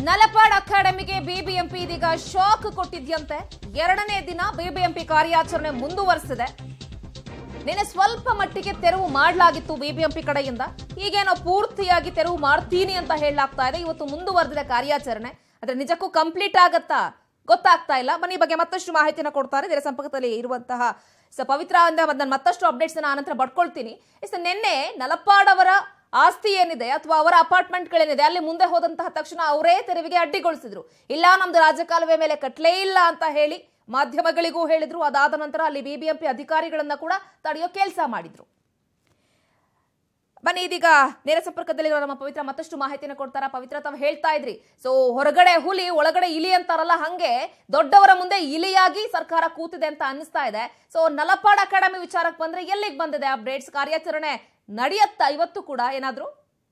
ನಲಪಾಡ್ ಅಕಾಡೆಮಿಗೆ ಬಿಬಿಎಂಪಿ ಇದೀಗ ಶಾಕ್ ಕೊಟ್ಟಿದ್ಯಂತೆ ಎರಡನೇ ದಿನ ಬಿಬಿಎಂಪಿ ಕಾರ್ಯಾಚರಣೆ ಮುಂದುವರೆಸಿದೆ ನಿನ್ನೆ ಸ್ವಲ್ಪ ಮಟ್ಟಿಗೆ ತೆರವು ಮಾಡಲಾಗಿತ್ತು ಬಿಬಿಎಂಪಿ ಕಡೆಯಿಂದ ಈಗೇನೋ ಪೂರ್ತಿಯಾಗಿ ತೆರವು ಮಾಡ್ತೀನಿ ಅಂತ ಹೇಳಲಾಗ್ತಾ ಇದೆ ಇವತ್ತು ಮುಂದುವರೆದಿದೆ ಕಾರ್ಯಾಚರಣೆ ಆದ್ರೆ ನಿಜಕ್ಕೂ ಕಂಪ್ಲೀಟ್ ಆಗತ್ತಾ ಗೊತ್ತಾಗ್ತಾ ಇಲ್ಲ ಬನ್ನಿ ಈ ಬಗ್ಗೆ ಮತ್ತಷ್ಟು ಮಾಹಿತಿನ ಕೊಡ್ತಾರೆ ಇದರ ಸಂಪರ್ಕದಲ್ಲಿ ಇರುವಂತಹ ಸ ಪವಿತ್ರ ಅಂದ ನಾನು ಮತ್ತಷ್ಟು ಅಪ್ಡೇಟ್ಸ್ ಆನಂತರ ಪಡ್ಕೊಳ್ತೀನಿ ಇಸ್ ನಿನ್ನೆ ನಲಪಾಡ್ ಅವರ ಆಸ್ತಿ ಏನಿದೆ ಅಥವಾ ಅವರ ಅಪಾರ್ಟ್ಮೆಂಟ್ಗಳೇನಿದೆ ಅಲ್ಲಿ ಮುಂದೆ ಹೋದಂತಹ ತಕ್ಷಣ ಅವರೇ ತೆರವಿಗೆ ಅಡ್ಡಿಗೊಳಿಸಿದ್ರು ಇಲ್ಲ ನಮ್ದು ರಾಜಕಾಲುವೆ ಮೇಲೆ ಕಟ್ಲೇ ಇಲ್ಲ ಅಂತ ಹೇಳಿ ಮಾಧ್ಯಮಗಳಿಗೂ ಹೇಳಿದ್ರು ಅದಾದ ನಂತರ ಅಲ್ಲಿ ಬಿಬಿಎಂಪಿ ಅಧಿಕಾರಿಗಳನ್ನ ಕೂಡ ತಡೆಯೋ ಕೆಲಸ ಮಾಡಿದ್ರು ಬನ್ನಿ ಇದೀಗ ನೇರ ಸಂಪರ್ಕದಲ್ಲಿರೋ ನಮ್ಮ ಪವಿತ್ರ ಮತ್ತಷ್ಟು ಮಾಹಿತಿನ ಕೊಡ್ತಾರ ಪವಿತ್ರ ತಾವು ಹೇಳ್ತಾ ಇದ್ರಿ ಸೊ ಹೊರಗಡೆ ಹುಲಿ ಒಳಗಡೆ ಇಲಿ ಅಂತಾರಲ್ಲ ಹಂಗೆ ದೊಡ್ಡವರ ಮುಂದೆ ಇಲಿಯಾಗಿ ಸರ್ಕಾರ ಕೂತಿದೆ ಅಂತ ಅನಿಸ್ತಾ ಇದೆ ಸೊ ನಲಪಾಡ್ ಅಕಾಡೆಮಿ ವಿಚಾರಕ್ಕೆ ಬಂದ್ರೆ ಎಲ್ಲಿಗೆ ಬಂದಿದೆ ಅಪ್ಡೇಟ್ಸ್ ಕಾರ್ಯಾಚರಣೆ ನಡೆಯತ್ತಾ ಇವತ್ತು ಕೂಡ ಏನಾದ್ರು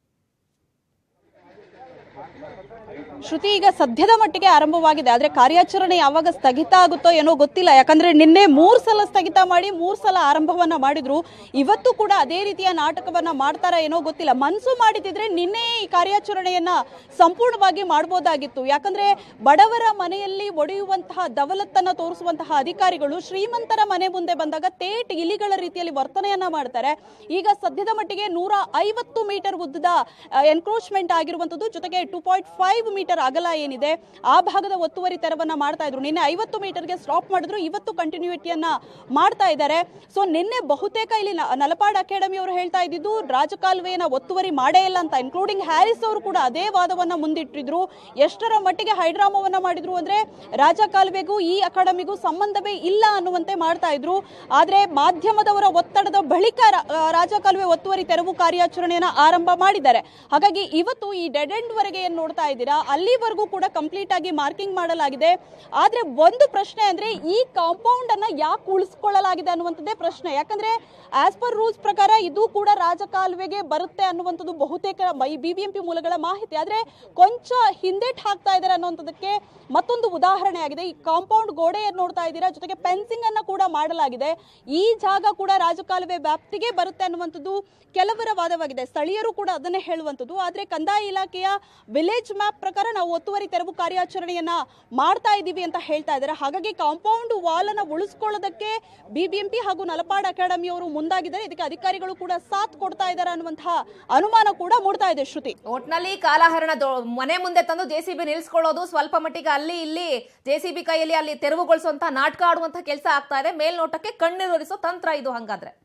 ಶ್ರುತಿ ಈಗ ಸದ್ಯದ ಮಟ್ಟಿಗೆ ಆರಂಭವಾಗಿದೆ ಆದ್ರೆ ಕಾರ್ಯಾಚರಣೆ ಯಾವಾಗ ಸ್ಥಗಿತ ಆಗುತ್ತೋ ಏನೋ ಗೊತ್ತಿಲ್ಲ ಯಾಕಂದ್ರೆ ನಿನ್ನೆ ಮೂರ್ ಸಲ ಸ್ಥಗಿತ ಮಾಡಿ ಮೂರ್ ಸಲ ಆರಂಭವನ್ನ ಮಾಡಿದ್ರು ಇವತ್ತು ಕೂಡ ಅದೇ ರೀತಿಯ ನಾಟಕವನ್ನ ಮಾಡ್ತಾರ ಏನೋ ಗೊತ್ತಿಲ್ಲ ಮನ್ಸು ಮಾಡಿದಿದ್ರೆ ನಿನ್ನೆ ಈ ಕಾರ್ಯಾಚರಣೆಯನ್ನ ಸಂಪೂರ್ಣವಾಗಿ ಮಾಡ್ಬೋದಾಗಿತ್ತು ಯಾಕಂದ್ರೆ ಬಡವರ ಮನೆಯಲ್ಲಿ ಒಡೆಯುವಂತಹ ದವಲತ್ತನ್ನ ತೋರಿಸುವಂತಹ ಅಧಿಕಾರಿಗಳು ಶ್ರೀಮಂತರ ಮನೆ ಮುಂದೆ ಬಂದಾಗ ತೇಟ್ ಇಲಿಗಳ ರೀತಿಯಲ್ಲಿ ವರ್ತನೆಯನ್ನ ಮಾಡ್ತಾರೆ ಈಗ ಸದ್ಯದ ಮಟ್ಟಿಗೆ ನೂರ ಐವತ್ತು ಮೀಟರ್ ಉದ್ದದ ಎನ್ಕ್ರೋಚ್ಮೆಂಟ್ ಆಗಿರುವಂತದ್ದು ಜೊತೆಗೆ ಟೂ ಪಾಯಿಂಟ್ ಫೈವ್ ಮೀಟರ್ ಅಗಲ ಏನಿದೆ ಆ ಭಾಗದ ಒತ್ತುವರಿ ತೆರವನ್ನ ಮಾಡ್ತಾ ಇದ್ರು ನಿನ್ನೆ ಐವತ್ತು ಮೀಟರ್ಗೆ ಸ್ಟಾಪ್ ಮಾಡಿದ್ರು ಇವತ್ತು ಕಂಟಿನ್ಯೂಟಿಯನ್ನ ಮಾಡ್ತಾ ಇದ್ದಾರೆ ಸೊ ನಿನ್ನೆ ಬಹುತೇಕ ಇಲ್ಲಿ ನ- ನಲಪಾಡ್ ಅಕಾಡೆಮಿ ಅವರು ಹೇಳ್ತಾ ಇದ್ದಿದ್ದು ರಾಜಕಾಲುವೆಯನ್ನ ಒತ್ತುವರಿ ಮಾಡೇ ಇಲ್ಲ ಅಂತ ಇನ್ಕ್ಲೂಡಿಂಗ್ ಹ್ಯಾರಿಸ್ ಅವರು ಕೂಡ ಅದೇ ವಾದವನ್ನ ಮುಂದಿಟ್ಟಿದ್ರು ಎಷ್ಟರ ಮಟ್ಟಿಗೆ ಹೈಡ್ರಾಮವನ್ನ ಮಾಡಿದ್ರು ಅಂದ್ರೆ ರಾಜಕಾಲುವೆಗೂ ಈ ಅಕಾಡೆಮಿಗೂ ಸಂಬಂಧವೇ ಇಲ್ಲ ಅನ್ನುವಂತೆ ಮಾಡ್ತಾ ಇದ್ರು ಆದ್ರೆ ಮಾಧ್ಯಮದವರ ಒತ್ತಡದ ಬಳಿಕ ರಾ- ಆ, ರಾಜಕಾಲುವೆ ಒತ್ತುವರಿ ತೆರವು ಕಾರ್ಯಾಚರಣೆಯನ್ನ ಆರಂಭ ಮಾಡಿದ್ದಾರೆ ಹಾಗಾಗಿ ಇವತ್ತು ಈ ಡೆಡ್ ಎಂಡ್ ವರೆಗೆ ಏನ್ ನೋಡ್ತಾ ಇದ್ದೀರಾ ಅಲ್ಲಿವರೆಗೂ ಕೂಡ ಕಂಪ್ಲೀಟ್ ಆಗಿ ಮಾರ್ಕಿಂಗ್ ಮಾಡಲಾಗಿದೆ ಆದ್ರೆ ಒಂದು ಪ್ರಶ್ನೆ ಅಂದ್ರೆ ಈ ಕಾಂಪೌಂಡ್ ಅನ್ನ ಯಾಕೆ ಉಳಿಸ್ಕೊಳ್ಳಲಾಗಿದೆ ಅನ್ನುವಂಥದ್ದೇ ಪ್ರಶ್ನೆ ಯಾಕಂದ್ರೆ ಆಸ್ ಪರ್ ರೂಲ್ಸ್ ಪ್ರಕಾರ ಇದು ಕೂಡ ರಾಜಕಾಲುವೆಗೆ ಬರುತ್ತೆ ಅನ್ನುವಂಥದ್ದು ಬಹುತೇಕ ಬಿಬಿಎಂಪಿ ಮೂಲಗಳ ಮಾಹಿತಿ ಆದ್ರೆ ಕೊಂಚ ಹಿಂದೇಟ್ ಹಾಕ್ತಾ ಇದ್ದಾರೆ ಅನ್ನುವಂಥದ್ದಕ್ಕೆ ಮತ್ತೊಂದು ಉದಾಹರಣೆ ಆಗಿದೆ ಈ ಕಾಂಪೌಂಡ್ ಗೋಡೆಯನ್ನು ನೋಡ್ತಾ ಇದ್ದೀರಾ ಜೊತೆಗೆ ಫೆನ್ಸಿಂಗ್ ಅನ್ನ ಕೂಡ ಮಾಡಲಾಗಿದೆ ಈ ಜಾಗ ಕೂಡ ರಾಜಕಾಲುವೆ ವ್ಯಾಪ್ತಿಗೆ ಬರುತ್ತೆ ಅನ್ನುವಂಥದ್ದು ಕೆಲವರ ವಾದವಾಗಿದೆ ಸ್ಥಳೀಯರು ಕೂಡ ಅದನ್ನೇ ಹೇಳುವಂಥದ್ದು ಆದ್ರೆ ಕಂದಾಯ ಇಲಾಖೆಯ ವಿಲೇಜ್ ಮ್ಯಾಪ್ ಪ್ರಕಾರ ನಾವು ಒತ್ತುವರಿ ತೆರವು ಕಾರ್ಯಾಚರಣೆಯನ್ನ ಮಾಡ್ತಾ ಇದ್ದೀವಿ ಅಂತ ಹೇಳ್ತಾ ಇದ್ದಾರೆ ಹಾಗಾಗಿ ಕಾಂಪೌಂಡ್ ವಾಲ್ ಅನ್ನ ಉಳಿಸ್ಕೊಳ್ಳೋದಕ್ಕೆ ಬಿಬಿಎಂಪಿ ಹಾಗೂ ನಲಪಾಡ್ ಅಕಾಡೆಮಿ ಅವರು ಮುಂದಾಗಿದ್ದಾರೆ ಇದಕ್ಕೆ ಅಧಿಕಾರಿಗಳು ಕೂಡ ಸಾಥ್ ಕೊಡ್ತಾ ಇದ್ದಾರೆ ಅನ್ನುವಂತಹ ಅನುಮಾನ ಕೂಡ ಮೂಡ್ತಾ ಇದೆ ಶ್ರುತಿ ಒಟ್ನಲ್ಲಿ ಕಾಲಹರಣ ದೊ- ಮನೆ ಮುಂದೆ ತಂದು ಜೆ ಸಿ ಬಿ ನಿಲ್ಸ್ಕೊಳ್ಳೋದು ಸ್ವಲ್ಪ ಮಟ್ಟಿಗೆ ಅಲ್ಲಿ ಇಲ್ಲಿ ಜೆ ಸಿ ಬಿ ಕೈಯಲ್ಲಿ ಅಲ್ಲಿ ತೆರವುಗೊಳಿಸುವಂತ ನಾಟಕ ಆಡುವಂತ ಕೆಲಸ ಆಗ್ತಾ ಇದೆ ಮೇಲ್ನೋಟಕ್ಕೆ ಕಣ್ಣೀರಿಸೋ ತಂತ್ರ ಇದು ಹಂಗಾದ್ರೆ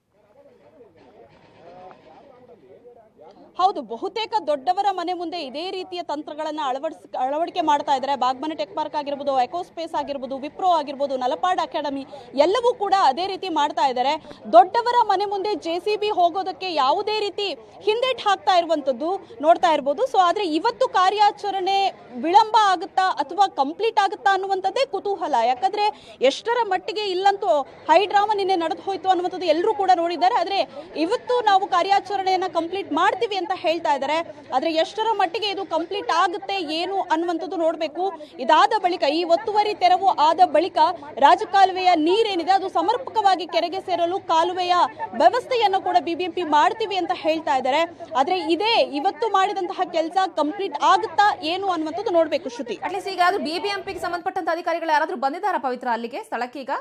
ಹೌದು ಬಹುತೇಕ ದೊಡ್ಡವರ ಮನೆ ಮುಂದೆ ಇದೇ ರೀತಿಯ ತಂತ್ರಗಳನ್ನ ಅಳವಡಿಸ್ ಅಳವಡಿಕೆ ಮಾಡ್ತಾ ಇದ್ದಾರೆ ಬಾಗ್ಮನೆ ಟೆಕ್ ಪಾರ್ಕ್ ಆಗಿರ್ಬೋದು ಎಕೋಸ್ಪೇಸ್ ಆಗಿರ್ಬೋದು ವಿಪ್ರೋ ಆಗಿರ್ಬೋದು ನಲಪಾಡ್ ಅಕಾಡೆಮಿ ಎಲ್ಲವೂ ಕೂಡ ಅದೇ ರೀತಿ ಮಾಡ್ತಾ ಇದ್ದಾರೆ ದೊಡ್ಡವರ ಮನೆ ಮುಂದೆ ಜೆ ಸಿ ಬಿ ಹೋಗೋದಕ್ಕೆ ಯಾವುದೇ ರೀತಿ ಹಿಂದೇಟ್ ಹಾಕ್ತಾ ಇರುವಂತದ್ದು ನೋಡ್ತಾ ಇರ್ಬೋದು ಸೊ ಆದ್ರೆ ಇವತ್ತು ಕಾರ್ಯಾಚರಣೆ ವಿಳಂಬ ಆಗುತ್ತಾ ಅಥವಾ ಕಂಪ್ಲೀಟ್ ಆಗುತ್ತಾ ಅನ್ನುವಂಥದ್ದೇ ಕುತೂಹಲ ಯಾಕಂದ್ರೆ ಎಷ್ಟರ ಮಟ್ಟಿಗೆ ಇಲ್ಲಂತೂ ಹೈ ಡ್ರಾಮಾ ನಿನ್ನೆ ನಡೆದು ಹೋಯ್ತು ಅನ್ನುವಂಥದ್ದು ಎಲ್ಲರೂ ಕೂಡ ನೋಡಿದ್ದಾರೆ ಆದ್ರೆ ಇವತ್ತು ನಾವು ಕಾರ್ಯಾಚರಣೆಯನ್ನ ಕಂಪ್ಲೀಟ್ ಮಾಡ್ತೀವಿ ಅಂತ ಹೇಳ್ತಾ ಇದ್ದಾರೆ ಆದ್ರೆ ಎಷ್ಟರ ಮಟ್ಟಿಗೆ ಇದು ಕಂಪ್ಲೀಟ್ ಆಗುತ್ತೆ ಏನು ಅನ್ನುವಂಥದ್ದು ನೋಡಬೇಕು ಇದಾದ ಬಳಿಕ ಈ ಒತ್ತುವರಿ ತೆರವು ಆದ ಬಳಿಕ ರಾಜಕಾಲುವೆಯ ನೀರೇನಿದೆ ಅದು ಸಮರ್ಪಕವಾಗಿ ಕೆರೆಗೆ ಸೇರಲು ಕಾಲುವೆಯ ವ್ಯವಸ್ಥೆಯನ್ನು ಕೂಡ ಬಿಬಿಎಂಪಿ ಮಾಡ್ತೀವಿ ಅಂತ ಹೇಳ್ತಾ ಇದ್ದಾರೆ ಆದ್ರೆ ಇದೇ ಇವತ್ತು ಮಾಡಿದಂತಹ ಕೆಲಸ ಕಂಪ್ಲೀಟ್ ಆಗುತ್ತಾ ಏನು ಅನ್ನುವಂಥದ್ದು ನೋಡ್ಬೇಕು ಶ್ರುತಿ ಅಟ್ಲೀಸ್ಟ್ ಈಗ ಅದು ಬಿಬಿಎಂಪಿಗೆ ಸಂಬಂಧಪಟ್ಟಂತ ಅಧಿಕಾರಿಗಳು ಯಾರಾದ್ರೂ ಬಂದಿದ್ದಾರಾ ಪವಿತ್ರ ಅಲ್ಲಿಗೆ ಸ್ಥಳಕ್ಕೆ ಈಗ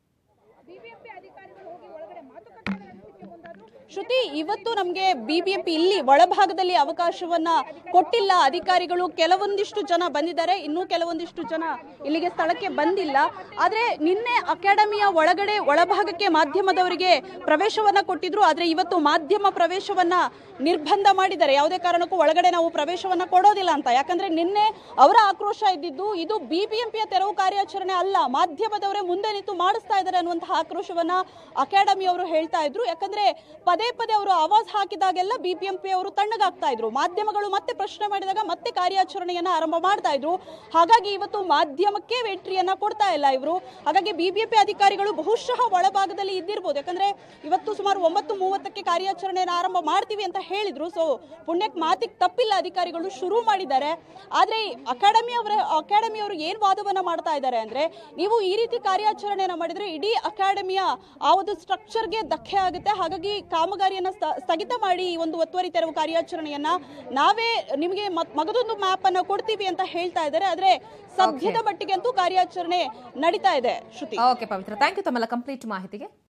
ಶ್ರುತಿ ಇವತ್ತು ನಮಗೆ ಬಿಬಿಎಂಪಿ ಇಲ್ಲಿ ಒಳಭಾಗದಲ್ಲಿ ಅವಕಾಶವನ್ನ ಕೊಟ್ಟಿಲ್ಲ ಅಧಿಕಾರಿಗಳು ಕೆಲವೊಂದಿಷ್ಟು ಜನ ಬಂದಿದ್ದಾರೆ ಇನ್ನೂ ಕೆಲವೊಂದಿಷ್ಟು ಜನ ಇಲ್ಲಿಗೆ ಸ್ಥಳಕ್ಕೆ ಬಂದಿಲ್ಲ ಆದ್ರೆ ನಿನ್ನೆ ಅಕಾಡೆಮಿಯ ಒಳಗಡೆ ಒಳಭಾಗಕ್ಕೆ ಮಾಧ್ಯಮದವರಿಗೆ ಪ್ರವೇಶವನ್ನ ಕೊಟ್ಟಿದ್ರು ಆದ್ರೆ ಇವತ್ತು ಮಾಧ್ಯಮ ಪ್ರವೇಶವನ್ನ ನಿರ್ಬಂಧ ಮಾಡಿದ್ದಾರೆ ಯಾವುದೇ ಕಾರಣಕ್ಕೂ ಒಳಗಡೆ ನಾವು ಪ್ರವೇಶವನ್ನ ಕೊಡೋದಿಲ್ಲ ಅಂತ ಯಾಕಂದ್ರೆ ನಿನ್ನೆ ಅವರ ಆಕ್ರೋಶ ಇದ್ದಿದ್ದು ಇದು ಬಿಬಿಎಂಪಿಯ ತೆರವು ಕಾರ್ಯಾಚರಣೆ ಅಲ್ಲ ಮಾಧ್ಯಮದವರೇ ಮುಂದೆ ನಿಂತು ಮಾಡಿಸ್ತಾ ಇದ್ದಾರೆ ಅನ್ನುವಂತಹ ಆಕ್ರೋಶವನ್ನ ಅಕಾಡೆಮಿ ಅವರು ಹೇಳ್ತಾ ಇದ್ರು ಯಾಕಂದ್ರೆ ಪದೇ ಪದೇ ಅವರು ಆವಾಜ್ ಹಾಕಿದಾಗೆಲ್ಲ ಬಿಬಿಎಂಪಿ ಅವರು ತಣ್ಣಗಾಗ್ತಾ ಇದ್ರು ಮಾಧ್ಯಮಗಳು ಮತ್ತೆ ಪ್ರಶ್ನೆ ಮಾಡಿದಾಗ ಮತ್ತೆ ಕಾರ್ಯಾಚರಣೆಯನ್ನ ಆರಂಭ ಮಾಡ್ತಾ ಇದ್ರು ಹಾಗಾಗಿ ಇವತ್ತು ಮಾಧ್ಯಮಕ್ಕೆ ಎಂಟ್ರಿಯನ್ನ ಕೊಡ್ತಾ ಇಲ್ಲ ಇವರು ಹಾಗಾಗಿ ಬಿಬಿಎಂಪಿ ಅಧಿಕಾರಿಗಳು ಬಹುಶಃ ಒಳಭಾಗದಲ್ಲಿ ಇದ್ದಿರ್ಬೋದು ಯಾಕಂದ್ರೆ ಇವತ್ತು ಸುಮಾರು ಒಂಬತ್ತು ಮೂವತ್ತಕ್ಕೆ ಕಾರ್ಯಾಚರಣೆಯನ್ನು ಆರಂಭ ಮಾಡ್ತೀವಿ ಅಂತ ಹೇಳಿದ್ರು ಸೊ ಪುಣ್ಯಕ್ಕೆ ಮಾತಿಗೆ ತಪ್ಪಿಲ್ಲ ಅಧಿಕಾರಿಗಳು ಶುರು ಮಾಡಿದ್ದಾರೆ ಆದ್ರೆ ಅಕಾಡೆಮಿ ಅವರ ಅಕಾಡೆಮಿ ಅವರು ಏನ್ ವಾದವನ್ನ ಮಾಡ್ತಾ ಇದ್ದಾರೆ ಅಂದ್ರೆ ನೀವು ಈ ರೀತಿ ಕಾರ್ಯಾಚರಣೆಯನ್ನ ಮಾಡಿದ್ರೆ ಇಡೀ ಅಕಾಡೆಮಿಯ ಆ ಒಂದು ಸ್ಟ್ರಕ್ಚರ್ಗೆ ಧಕ್ಕೆ ಆಗುತ್ತೆ ಹಾಗಾಗಿ ಕಾಮ ಕಾಮಗಾರಿಯನ್ನ ಸ್ಥ- ಸ್ಥಗಿತ ಮಾಡಿ ಈ ಒಂದು ಒತ್ತುವರಿ ತೆರವು ಕಾರ್ಯಾಚರಣೆಯನ್ನ ನಾವೇ ನಿಮಗೆ ಮತ್- ಮಗದೊಂದು ಮ್ಯಾಪ್ ಅನ್ನ ಕೊಡ್ತೀವಿ ಅಂತ ಹೇಳ್ತಾ ಇದ್ದಾರೆ ಆದ್ರೆ ಸದ್ಯದ ಮಟ್ಟಿಗೆ ಅಂತೂ ಕಾರ್ಯಾಚರಣೆ ನಡೀತಾ ಇದೆ Shruti okay Pavitra thank you ತಮ್ಮೆಲ್ಲ ಕಂಪ್ಲೀಟ್ ಮಾಹಿತಿಗೆ